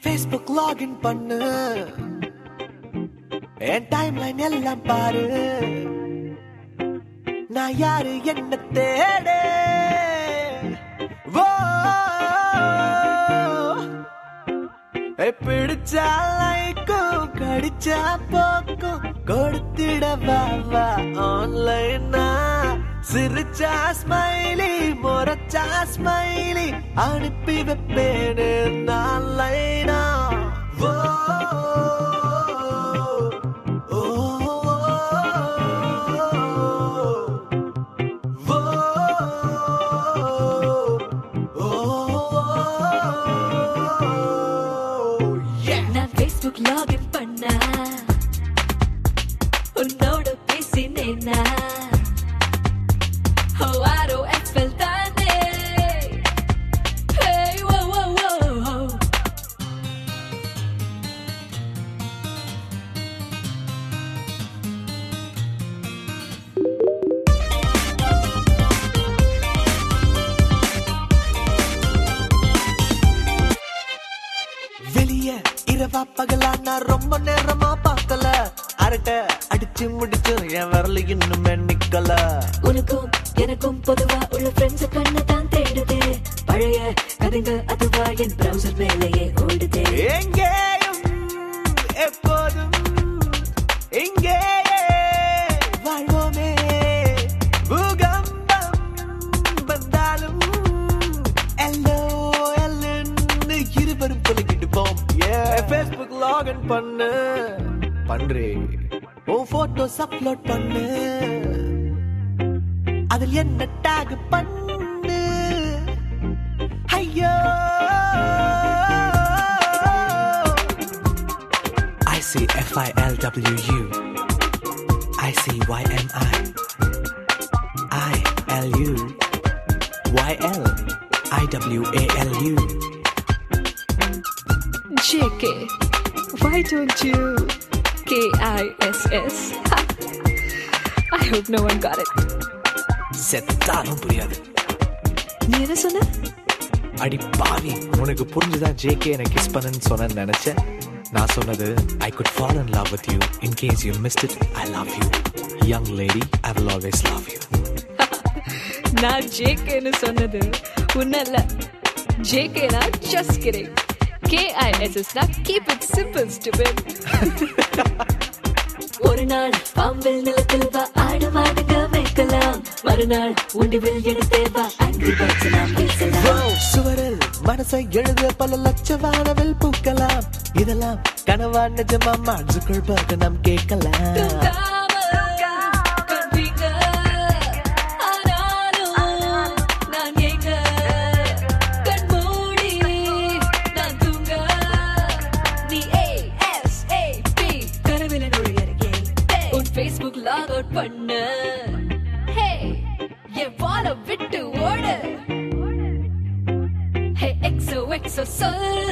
Facebook login பண்ணு என் time line எல்லாம் பாரு நான் யாரு என்ன தேடு ஓ ஏய், பிடிச்சா லைக்கும் கடிச்சா போக்கும் கொடுத்திட வா வா ஆன்லைனா சிரிச்சா ஸ்மைலி முறைச்சா ஸ்மைலி அனுப்பி வைப்பேனு நான் லைனா ஓ ஓ, ஓ, yeah. நான் Facebook login பண்ணா உன்னோட பேசினேனா ஓ ஆரோ எக்ஸ்பெல் தானே Hey, whoa, whoa, whoa. வெளிய இரவா பகலா நான் ரொம்ப நேரமா பார்க்கல அரட்டை அடிச்சு முடிச்சு என் விரல இன்னுமே நிக்கல உனக்கும் எனக்கும் பொதுவா உள்ள ஃப்ரெண்ட்ஸ் கண்ணு தான் தேடுது பழைய கதைங்க அதுவா என் browser மேலேயே ஓடுதே எங்கேயும் எப்போதும் இங்கேயே வாழ்வோமே பூகம்பம் வந்தாலும் எல்லோ எல்லுன்னு இருவரும் சொல்லிக்கிட்டு போம் ஃபேஸ்புக் லாகின் பண்ணு பண்றேன் உன் போட்டோஸ் அப்லோட் பண்ணு அதில் என்ன டேக் பண்ணு ஐயோ I see F I L W U I see Y M I I L U Y L I W A L U JK, why don't you K-I-S-S? I hope no one got it. செத்தாலும் புரியாது நீ என்ன சொன்ன அடி பாவி உனக்கு புரிஞ்சுதான் JK எனக்கு kiss பண்ணுன்னு சொன்னேன்னு நினைச்சேன் நான் சொன்னது I could fall in love with you in case you missed it I love you young lady I will always love you நான் ஜேகேன்னு சொன்னது உன்னல்ல ஜேகேனா ஜஸ்ட் கிரிங் கேஐஎஸ்எஸ்னா கீப் இட் சிம்பிள் ஸ்டூபிட் ஒரு நாள் பாம்பில் நிலத்தில் வா ஆடு மாடுங்க வைக்கலாம் மறுநாள் உண்டிவில் எடுத்தே வா ஆங்கிரி பேர்ட்ஸ் நாம் பேசலாம் சுவரில் மனசை எழுத பல லட்ச வானவில் பூக்கலாம் இதெல்லாம் கனவா நிஜமா மனசுக்குள் பார்க்க நாம் கேட்கலாம் தூங்காமல் கண்பீங்க. ஆனாலும் நான் ஏங்க. கண்மூடி நான் தூங்க. நீ ASAP கனவில நுழையருகே. உன் Facebook log out பண்ணு. Hey, என் wall அ விட்டு ஓடு. Hey, XOXO சொல்லு